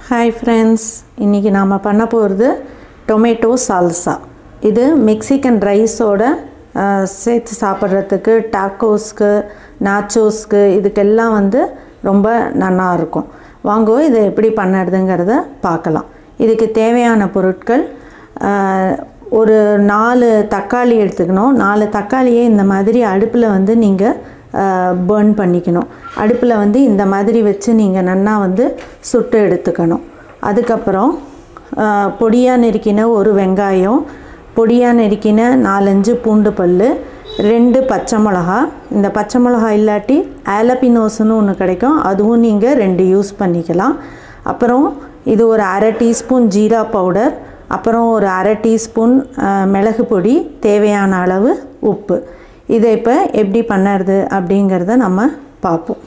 hi friends இன்றைக்கி நாம் பண்ண போகிறது டொமேட்டோ சால்சா இது மெக்சிகன் ரைஸோட சேர்த்து சாப்பிட்றதுக்கு டாக்கோஸ்க்கு நாச்சோஸ்க்கு இதுக்கெல்லாம் வந்து ரொம்ப நல்லா இருக்கும் வாங்க இதை எப்படி பண்ணுறதுங்கிறத பார்க்கலாம் இதுக்கு தேவையான பொருட்கள் ஆஹ், ஒரு நாலு தக்காளி எடுத்துக்கணும் நாலு தக்காளியை இந்த மாதிரி அடுப்பில் வந்து நீங்கள் பேர்ன் பண்ணிக்கணும் அடுப்பில் வந்து இந்த மாதிரி வச்சு நீங்கள் நன்னா வந்து சுட்டு எடுத்துக்கணும் அதுக்கப்புறம் பொடியாக நெருக்கின ஒரு வெங்காயம் பொடியாக நெருக்கின நாலஞ்சு பூண்டு பல் ரெண்டு பச்சை மிளகா இந்த பச்சை மிளகா இல்லாட்டி ஆலப்பினோஸ்னு ஒன்று கிடைக்கும் அதுவும் நீங்கள் ரெண்டு யூஸ் பண்ணிக்கலாம் அப்புறம் இது ஒரு அரை டீஸ்பூன் ஜீரா பவுடர் அப்புறம் ஒரு அரை டீஸ்பூன் அஹ், மிளகு பொடி தேவையான அளவு உப்பு இதை இப்போ எப்படி பண்ணுறது அப்படிங்கிறத நம்ம பார்ப்போம்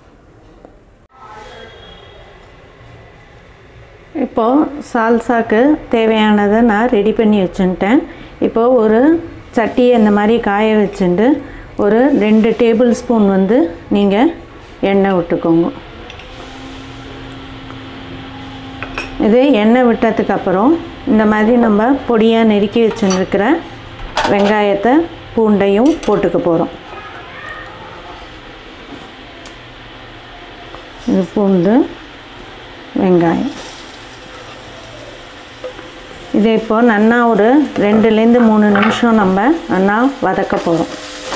இப்போது சால்சாக்கு தேவையானதை நான் ரெடி பண்ணி வச்சுட்டேன் இப்போது ஒரு சட்டியை இந்த மாதிரி காய வச்சுட்டு ஒரு ரெண்டு டேபிள் ஸ்பூன் வந்து நீங்கள் எண்ணெய் விட்டுக்கோங்க இது எண்ணெய் விட்டதுக்கு அப்புறம் இந்த மாதிரி நம்ம பொடியாக நெருக்கி வச்சுருக்கிற வெங்காயத்தை பூண்டையும் போட்டுக்க போகிறோம் இது பூண்டு வெங்காயம் இதை இப்போ நன்னா ஒரு ரெண்டுலேருந்து மூணு நிமிஷம் நம்ம நன்னா வதக்க போகிறோம்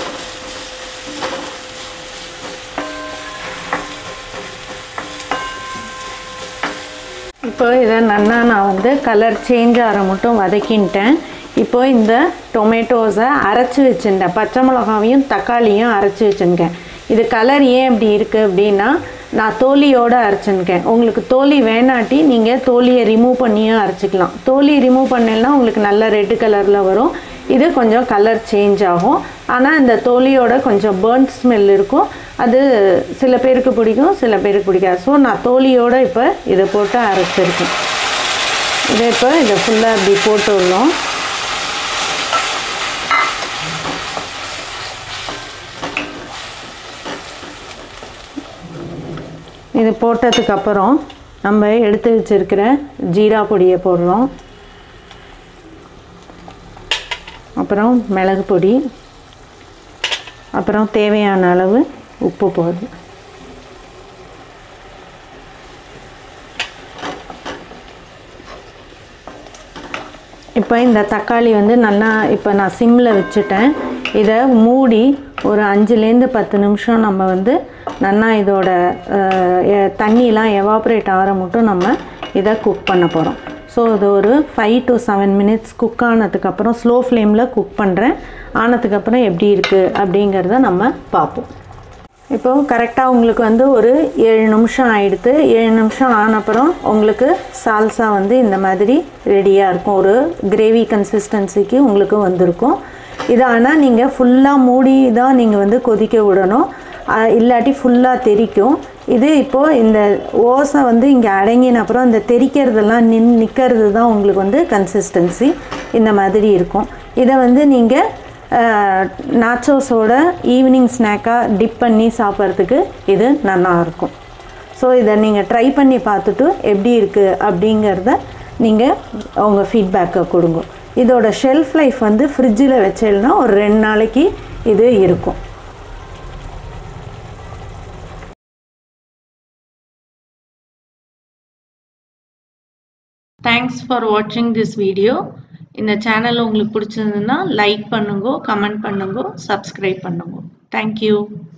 இப்போ இதை நன்னா நான் வந்து கலர் சேஞ்ச் ஆகிற மட்டும் வதக்கின்ட்டேன் இப்போ இந்த டொமேட்டோஸை அரைச்சி வச்சுட்டேன் பச்சை மிளகாவையும் தக்காளியும் அரைச்சி வச்சுருக்கேன் இது கலர் ஏன் இப்படி இருக்குது அப்படின்னா நான் தோலியோடு அரைச்சிருக்கேன் உங்களுக்கு தோலி வேணாட்டி நீங்கள் தோலியை ரிமூவ் பண்ணியும் அரைச்சிக்கலாம் தோலி ரிமூவ் பண்ணலைன்னா உங்களுக்கு நல்ல ரெட்டு கலரில் வரும் இது கொஞ்சம் கலர் சேஞ்ச் ஆகும் ஆனால் இந்த தோலியோட கொஞ்சம் பேர்ன் ஸ்மெல் இருக்கும் அது சில பேருக்கு பிடிக்கும் சில பேருக்கு பிடிக்காது ஸோ நான் தோலியோடு இப்போ இதை போட்டு அரைச்சிருக்கேன் இதை இப்போ இதை ஃபுல்லாக இப்படி போட்டு விடணும் இது போட்டதுக்கப்புறம் நம்ம எடுத்து வச்சிருக்கிற ஜீரா பொடியை போடுறோம் அப்புறம் மிளகு பொடி அப்புறம் தேவையான அளவு உப்பு போடுது இப்போ இந்த தக்காளி வந்து நல்லா இப்போ நான் சிம்மில் வச்சுட்டேன் இதை மூடி ஒரு அஞ்சுலேருந்து பத்து நிமிஷம் நம்ம வந்து நல்லா இதோட அஹ், எ- தண்ணிலாம் எவாப்ரேட் ஆகிற மட்டும் நம்ம இதை குக் பண்ண போகிறோம் ஸோ இது ஒரு five to seven minutes cook ஆனதுக்கப்புறம் ஸ்லோ ஃப்ளேமில் குக் பண்ணுறேன் ஆனதுக்கப்புறம் எப்படி இருக்குது அப்படிங்கிறத நம்ம பார்ப்போம் இப்போ கரெக்டாக உங்களுக்கு வந்து ஒரு ஏழு நிமிஷம் ஆயிடுத்து ஏழு நிமிஷம் ஆனப்புறம் உங்களுக்கு சால்சா வந்து இந்த மாதிரி ரெடியாக இருக்கும் ஒரு கிரேவி கன்சிஸ்டன்சிக்கு உங்களுக்கு வந்திருக்கும் இது ஆனால் நீங்கள் ஃபுல்லாக மூடி தான் நீங்கள் வந்து கொதிக்க விடணும் அஹ் இல்லாட்டி ஃபுல்லாக தெறிக்கும் இது இப்போது இந்த ஓசை வந்து இங்கே அடங்கின அப்புறம் இந்த தெறிக்கிறதெல்லாம் நின் நிற்கிறது தான் உங்களுக்கு வந்து கன்சிஸ்டன்சி இந்த மாதிரி இருக்கும் இதை வந்து நீங்கள் நாச்சோஸோட ஈவினிங் ஸ்நாக்காக டிப் பண்ணி சாப்பிட்றதுக்கு இது நல்லா இருக்கும் ஸோ இதை நீங்கள் ட்ரை பண்ணி பார்த்துட்டு எப்படி இருக்குது அப்படிங்கிறத நீங்கள் உங்கள் ஃபீட்பேக்கை கொடுங்க இதோட ஷெல்ஃப் லைஃப் வந்து ஃப்ரிட்ஜில் வச்சேன்னா ஒரு ரெண்டு நாளைக்கு இது இருக்கும் தேங்க்ஸ் ஃபார் வாட்சிங் திஸ் வீடியோ இந்த சேனல் உங்களுக்கு பிடிச்சிருந்ததுன்னா லைக் பண்ணுங்க கமெண்ட் பண்ணுங்க சப்ஸ்கிரைப் பண்ணுங்க தேங்க்யூ